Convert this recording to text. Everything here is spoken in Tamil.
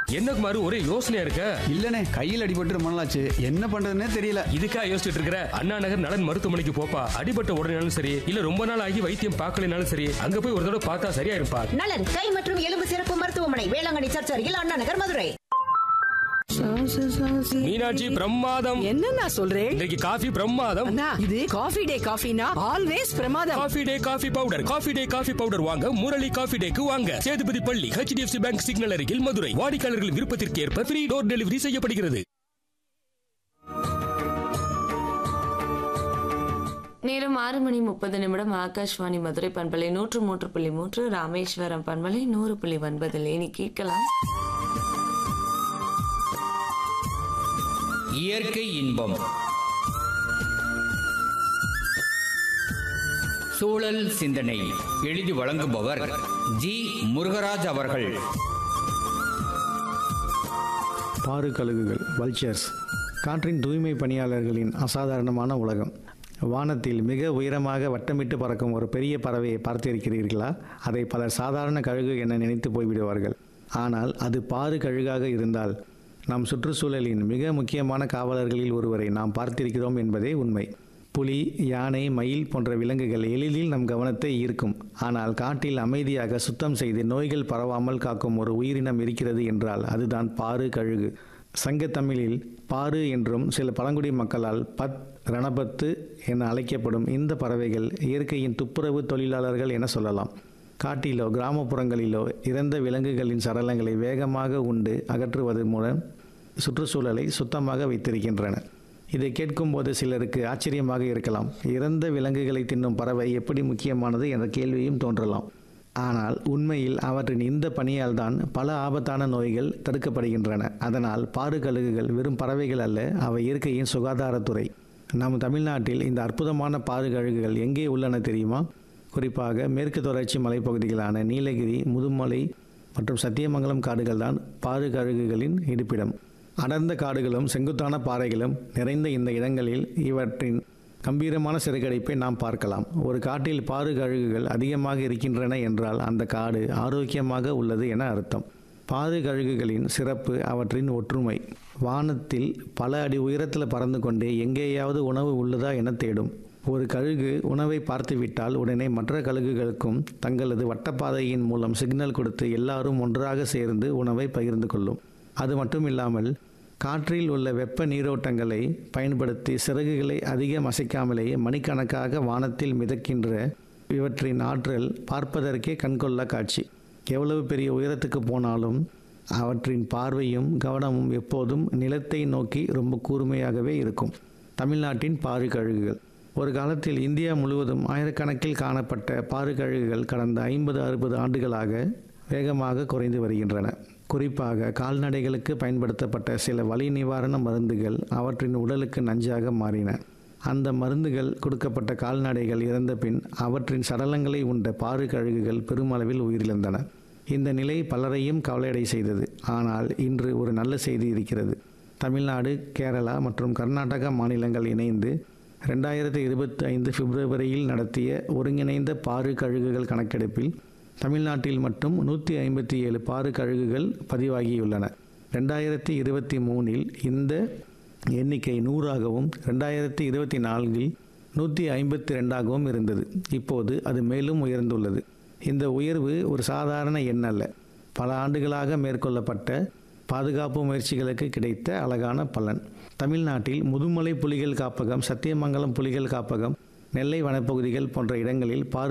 என்ன குமாரு ஒரே யோசனையா இருக்க இல்லனே கையில் அடிபட்டு ரொம்ப நாளாச்சு என்ன பண்றதுன்னே தெரியல இதுக்கா யோசிச்சுட்டு இருக்கிற அண்ணா நகர் நலன் மருத்துவமனைக்கு போப்பா அடிபட்ட உடனேனாலும் சரி இல்ல ரொம்ப நாள் ஆகி வைத்தியம் பார்க்கலனாலும் சரி அங்க போய் ஒரு தடவை பார்த்தா சரியா இருப்பா நலன் கை மற்றும் எலும்பு சிறப்பு மருத்துவமனை வேளாங்கண்ணி சர்ச் அருகில் அண்ணா நகர் மதுரை மீனாட்சி பிரமாதம் என்னண்ணா சொல்றேன் இன்றைக்கு காஃபி பிரமாதம் அண்ணா இது காஃபி டே காஃபினா ஆல்வேஸ் பிரமாதம் coffee day coffee powder coffee day coffee powder வாங்க முரளி காஃபி டேக்கு வாங்க சேதுபதி பள்ளி ஹெச்டிஎஃப்சி பேங்க் சிக்னல் அருகில் மதுரை வாடிக்கையாளர்கள் விருப்பத்திற்கு ஏற்ப ஃப்ரீ டோர் டெலிவரி செய்யப்படுகிறது நேரம் ஆறு மணி முப்பது நிமிடம் ஆகாஷ்வாணி மதுரை பண்பலை நூற்று மூன்று புள்ளி மூன்று ராமேஸ்வரம் பண்பலை நூறு புள்ளி ஒன்பதில் இனி கேட்கலாம் இயற்கை இன்பம் சூழல் சிந்தனை எழுதி வழங்குபவர் ஜி முருகராஜ் அவர்கள் பாரு கழுகுகள் வல்ச்சர்ஸ் காற்றின் தூய்மை பணியாளர்களின் அசாதாரணமான உலகம் வானத்தில் மிக உயரமாக வட்டமிட்டு பறக்கும் ஒரு பெரிய பறவையை பார்த்திருக்கிறீர்களா அதை பலர் சாதாரண கழுகு என நினைத்து போய்விடுவார்கள் ஆனால் அது பாரு கழுகாக இருந்தால் நம் சுற்றுச்சூழலின் மிக முக்கியமான காவலர்களில் ஒருவரை நாம் பார்த்திருக்கிறோம் என்பதே உண்மை புலி யானை மயில் போன்ற விலங்குகள் எளிதில் நம் கவனத்தை ஈர்க்கும் ஆனால் காட்டில் அமைதியாக சுத்தம் செய்து நோய்கள் பரவாமல் காக்கும் ஒரு உயிரினம் இருக்கிறது என்றால் அதுதான் பாரு கழுகு சங்கத்தமிழில் பாரு என்றும் சில பழங்குடி மக்களால் பத் ரணபத்து என அழைக்கப்படும் இந்த பறவைகள் இயற்கையின் துப்புரவு தொழிலாளர்கள் என சொல்லலாம் காட்டிலோ கிராமப்புறங்களிலோ இறந்த விலங்குகளின் சடலங்களை வேகமாக உண்டு அகற்றுவது மூலம் சுற்றுச்சூழலை சுத்தமாக வைத்திருக்கின்றன இதை கேட்கும்போது சிலருக்கு ஆச்சரியமாக இருக்கலாம் இறந்த விலங்குகளை தின்னும் பறவை எப்படி முக்கியமானது என்ற கேள்வியும் தோன்றலாம் ஆனால் உண்மையில் அவற்றின் இந்த பணியால் தான் பல ஆபத்தான நோய்கள் தடுக்கப்படுகின்றன அதனால் பாரு கழுகுகள் வெறும் பறவைகள் அல்ல அவை இயற்கையின் சுகாதாரத்துறை நம் தமிழ்நாட்டில் இந்த அற்புதமான பாரு கழுகுகள் எங்கே உள்ளன தெரியுமா குறிப்பாக மேற்கு தொடர்ச்சி மலைப்பகுதிகளான நீலகிரி முதுமலை மற்றும் சத்தியமங்கலம் காடுகள் தான் பாரு கழுகுகளின் இருப்பிடம் அடர்ந்த காடுகளும் செங்குத்தான பாறைகளும் நிறைந்த இந்த இடங்களில் இவற்றின் கம்பீரமான சிறுகடிப்பை நாம் பார்க்கலாம் ஒரு காட்டில் பாரு கழுகுகள் அதிகமாக இருக்கின்றன என்றால் அந்த காடு ஆரோக்கியமாக உள்ளது என அர்த்தம் பாரு கழுகுகளின் சிறப்பு அவற்றின் ஒற்றுமை வானத்தில் பல அடி உயரத்தில் பறந்து கொண்டே எங்கேயாவது உணவு உள்ளதா என தேடும் ஒரு கழுகு உணவை பார்த்துவிட்டால் உடனே மற்ற கழுகுகளுக்கும் தங்களது வட்டப்பாதையின் மூலம் சிக்னல் கொடுத்து எல்லாரும் ஒன்றாக சேர்ந்து உணவை பகிர்ந்து கொள்ளும் அது மட்டும் இல்லாமல் காற்றில் உள்ள வெப்ப நீரோட்டங்களை பயன்படுத்தி சிறகுகளை அதிகம் அசைக்காமலேயே மணிக்கணக்காக வானத்தில் மிதக்கின்ற இவற்றின் ஆற்றல் பார்ப்பதற்கே கண்கொள்ளா காட்சி எவ்வளவு பெரிய உயரத்துக்கு போனாலும் அவற்றின் பார்வையும் கவனமும் எப்போதும் நிலத்தை நோக்கி ரொம்ப கூர்மையாகவே இருக்கும் தமிழ்நாட்டின் பாரு கழுகுகள் ஒரு காலத்தில் இந்தியா முழுவதும் ஆயிரக்கணக்கில் காணப்பட்ட பாரு கழுகுகள் கடந்த ஐம்பது அறுபது ஆண்டுகளாக வேகமாக குறைந்து வருகின்றன குறிப்பாக கால்நடைகளுக்கு பயன்படுத்தப்பட்ட சில வலி நிவாரண மருந்துகள் அவற்றின் உடலுக்கு நஞ்சாக மாறின அந்த மருந்துகள் கொடுக்கப்பட்ட கால்நடைகள் இறந்த பின் அவற்றின் சடலங்களை உண்ட பாரு கழுகுகள் பெருமளவில் உயிரிழந்தன இந்த நிலை பலரையும் கவலையடை செய்தது ஆனால் இன்று ஒரு நல்ல செய்தி இருக்கிறது தமிழ்நாடு கேரளா மற்றும் கர்நாடகா மாநிலங்கள் இணைந்து ரெண்டாயிரத்தி இருபத்தி ஐந்து பிப்ரவரியில் நடத்திய ஒருங்கிணைந்த பாரு கழுகுகள் கணக்கெடுப்பில் தமிழ்நாட்டில் மட்டும் நூற்றி ஐம்பத்தி ஏழு பாரு கழுகுகள் பதிவாகியுள்ளன ரெண்டாயிரத்தி இருபத்தி மூணில் இந்த எண்ணிக்கை நூறாகவும் ரெண்டாயிரத்தி இருபத்தி நான்கில் நூற்றி ஐம்பத்தி ரெண்டாகவும் இருந்தது இப்போது அது மேலும் உயர்ந்துள்ளது இந்த உயர்வு ஒரு சாதாரண எண் அல்ல பல ஆண்டுகளாக மேற்கொள்ளப்பட்ட பாதுகாப்பு முயற்சிகளுக்கு கிடைத்த அழகான பலன் தமிழ்நாட்டில் முதுமலை புலிகள் காப்பகம் சத்தியமங்கலம் புலிகள் காப்பகம் நெல்லை வனப்பகுதிகள் போன்ற இடங்களில் பாரு